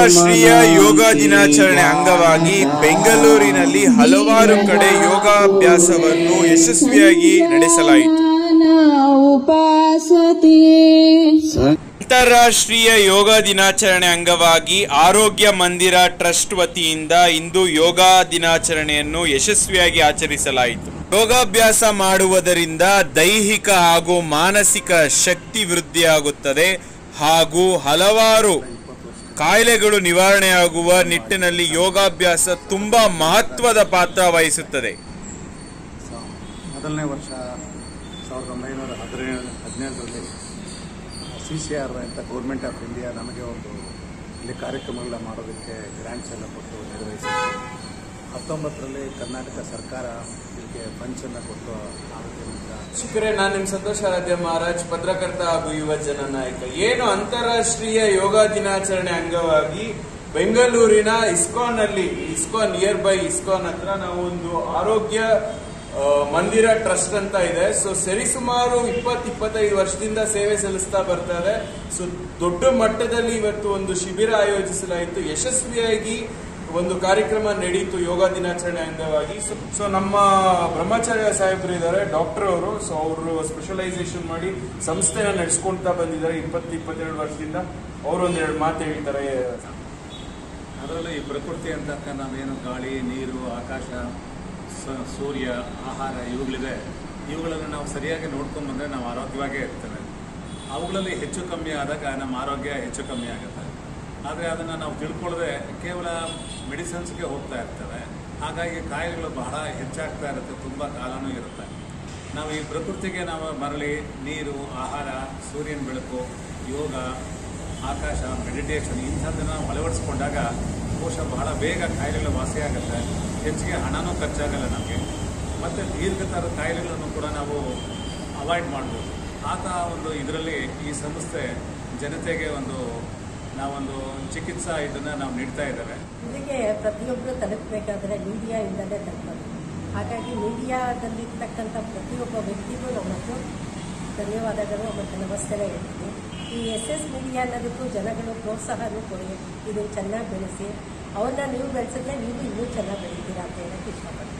ಅಂತಾರಾಷ್ಟ್ರೀಯ ಯೋಗ ದಿನಾಚರಣೆ ಅಂಗವಾಗಿ ಬೆಂಗಳೂರಿನಲ್ಲಿ ಹಲವಾರು ಕಡೆ ಯೋಗಾಭ್ಯಾಸವನ್ನು ಯಶಸ್ವಿಯಾಗಿ ನಡೆಸಲಾಯಿತು ಉಪಾಸತೆ ಅಂತಾರಾಷ್ಟ್ರೀಯ ಯೋಗ ದಿನಾಚರಣೆ ಅಂಗವಾಗಿ ಆರೋಗ್ಯ ಮಂದಿರ ಟ್ರಸ್ಟ್ ವತಿಯಿಂದ ಇಂದು ಯೋಗ ದಿನಾಚರಣೆಯನ್ನು ಯಶಸ್ವಿಯಾಗಿ ಆಚರಿಸಲಾಯಿತು ಯೋಗಾಭ್ಯಾಸ ಮಾಡುವುದರಿಂದ ದೈಹಿಕ ಹಾಗೂ ಮಾನಸಿಕ ಶಕ್ತಿ ವೃದ್ಧಿಯಾಗುತ್ತದೆ ಹಾಗೂ ಹಲವಾರು ಕಾಯಿಲೆಗಳು ನಿವಾರಣೆಯಾಗುವ ನಿಟ್ಟಿನಲ್ಲಿ ಯೋಗಾಭ್ಯಾಸ ತುಂಬಾ ಮಹತ್ವದ ಪಾತ್ರ ವಹಿಸುತ್ತದೆ ಮೊದಲನೇ ವರ್ಷ ಸಾವಿರದ ಒಂಬೈನೂರ ಹದಿನೇಳು ಹದಿನೇಳರಲ್ಲಿ ಸಿ ಸಿ ಆರ್ ಅಂತ ಗೌರ್ಮೆಂಟ್ ಆಫ್ ಇಂಡಿಯಾ ನಮಗೆ ಒಂದು ಇಲ್ಲಿ ಕಾರ್ಯಕ್ರಮಗಳನ್ನ ಮಾಡೋದಕ್ಕೆ ಗ್ರ್ಯಾಂಟ್ಸ್ ಎಲ್ಲ ಕೊಟ್ಟು ನಿರ್ವಹಿಸಿತ್ತು ಹತ್ತೊಂಬತ್ತರಲ್ಲಿ ಕರ್ನಾಟಕ ಸರ್ಕಾರ ಇದಕ್ಕೆ ಫಂಡ್ಸನ್ನು ಕೊಟ್ಟು ಆರೋಗ್ಯ ಮಂತ್ರ ಶಿಕ್ಷಕರೇ ನಾನು ನಿಮ್ ಸಂತೋಷ್ ಆರಾಧ್ಯ ಮಹಾರಾಜ್ ಪತ್ರಕರ್ತ ಹಾಗೂ ಯುವ ಜನ ನಾಯಕ ಏನು ಅಂತಾರಾಷ್ಟ್ರೀಯ ಯೋಗ ದಿನಾಚರಣೆ ಅಂಗವಾಗಿ ಬೆಂಗಳೂರಿನ ಇಸ್ಕಾನ್ ಅಲ್ಲಿ ಇಸ್ಕಾನ್ ನಿಯರ್ ಬೈ ಇಸ್ಕಾನ್ ಹತ್ರ ನಾವು ಒಂದು ಆರೋಗ್ಯ ಆ, ಮಂದಿರ ಟ್ರಸ್ಟ್ ಅಂತ ಇದೆ ಸೊ ಸರಿಸುಮಾರು ಇಪ್ಪತ್ ಇಪ್ಪತ್ತೈದು ವರ್ಷದಿಂದ ಸೇವೆ ಸಲ್ಲಿಸ್ತಾ ಬರ್ತಾರೆ ಸೊ ದೊಡ್ಡ ಮಟ್ಟದಲ್ಲಿ ಇವತ್ತು ಒಂದು ಶಿಬಿರ ಆಯೋಜಿಸಲಾಯಿತು ಯಶಸ್ವಿಯಾಗಿ ಒಂದು ಕಾರ್ಯಕ್ರಮ ನಡೀತು ಯೋಗ ದಿನಾಚರಣೆ ಅಂಗವಾಗಿ ಸೊ ನಮ್ಮ ಬ್ರಹ್ಮಚಾರ್ಯ ಸಾಹೇಬರು ಇದ್ದಾರೆ ಡಾಕ್ಟರ್ ಅವರು ಸೊ ಅವರು ಸ್ಪೆಷಲೈಸೇಷನ್ ಮಾಡಿ ಸಂಸ್ಥೆನ ನಡೆಸ್ಕೊಂತಾ ಬಂದಿದ್ದಾರೆ ಇಪ್ಪತ್ತು ಇಪ್ಪತ್ತೆರಡು ವರ್ಷದಿಂದ ಅವರು ಒಂದೆರಡು ಮಾತು ಹೇಳ್ತಾರೆ ಅದರಲ್ಲೂ ಈ ಪ್ರಕೃತಿ ಅಂತಕ್ಕ ನಾವೇನು ಗಾಳಿ ನೀರು ಆಕಾಶ ಸ- ಸೂರ್ಯ ಆಹಾರ ಇವುಗಳಿದೆ ಇವುಗಳನ್ನು ನಾವು ಸರಿಯಾಗಿ ನೋಡ್ಕೊಂಡು ಬಂದರೆ ನಾವು ಆರೋಗ್ಯವಾಗೇ ಇರ್ತೇವೆ ಅವುಗಳಲ್ಲಿ ಹೆಚ್ಚು ಕಮ್ಮಿ ಆದಾಗ ನಮ್ಮ ಆರೋಗ್ಯ ಹೆಚ್ಚು ಕಮ್ಮಿ ಆಗುತ್ತೆ ಆದರೆ ಅದನ್ನು ನಾವು ತಿಳ್ಕೊಳ್ಳದೆ ಕೇವಲ ಮೆಡಿಸಿನ್ಸ್ಗೆ ಹೋಗ್ತಾ ಇರ್ತೇವೆ ಹಾಗಾಗಿ ಕಾಯಿಲೆಗಳು ಬಹಳ ಹೆಚ್ಚಾಗ್ತಾ ಇರುತ್ತೆ ತುಂಬ ಕಾಲನೂ ಇರುತ್ತೆ ನಾವು ಈ ಪ್ರಕೃತಿಗೆ ನಾವು ಮರಳಿ ನೀರು ಆಹಾರ ಸೂರ್ಯನ ಬೆಳಕು ಯೋಗ ಆಕಾಶ ಮೆಡಿಟೇಷನ್ ಇಂಥದ್ದನ್ನು ನಾವು ಅಳವಡಿಸ್ಕೊಂಡಾಗ ಬಹುಶಃ ಬಹಳ ಬೇಗ ಕಾಯಿಲೆಗಳು ವಾಸಿಯಾಗುತ್ತೆ ಹೆಚ್ಚಿಗೆ ಹಣನೂ ಖರ್ಚಾಗಲ್ಲ ನಮಗೆ ಮತ್ತು ದೀರ್ಘತರ ಕಾಯಿಲೆಗಳನ್ನು ಕೂಡ ನಾವು ಅವಾಯ್ಡ್ ಮಾಡ್ಬೋದು ಆತ ಒಂದು ಇದರಲ್ಲಿ ಈ ಸಂಸ್ಥೆ ಜನತೆಗೆ ಒಂದು ನಾವೊಂದು ಚಿಕಿತ್ಸಾ ಇದನ್ನು ನಾವು ನೀಡ್ತಾ ಇದ್ದೇವೆ ಇದಕ್ಕೆ ಪ್ರತಿಯೊಬ್ಬರು ತಲುಪಬೇಕಾದ್ರೆ ಮೀಡಿಯಾಯಿಂದಲೇ ತಲುಪೋದು ಹಾಗಾಗಿ ಮೀಡಿಯಾದಲ್ಲಿರ್ತಕ್ಕಂಥ ಪ್ರತಿಯೊಬ್ಬ ವ್ಯಕ್ತಿಗೂ ನಮ್ಮದು ಧನ್ಯವಾದಗಳು ಮತ್ತು ನಮಸ್ಕಾರ ಹೇಳ್ತೀನಿ ಈ ಎಸ್ ಎಸ್ ಮೀಡಿಯಾ ಅನ್ನೋದಕ್ಕೂ ಜನಗಳು ಪ್ರೋತ್ಸಾಹನೂ ಕೊಡಿ ಇದು ಚೆನ್ನಾಗಿ ಬೆಳೆಸಿ ಅವ್ರನ್ನ ನೀವು ಬೆಳೆಸಿದ್ರೆ ನೀವು ಇನ್ನೂ ಚೆನ್ನಾಗಿ ಬೆಳಿತೀರಾ ಅಂತ ಹೇಳಕ್ಕೆ ಇಷ್ಟಪಡ್ತೀನಿ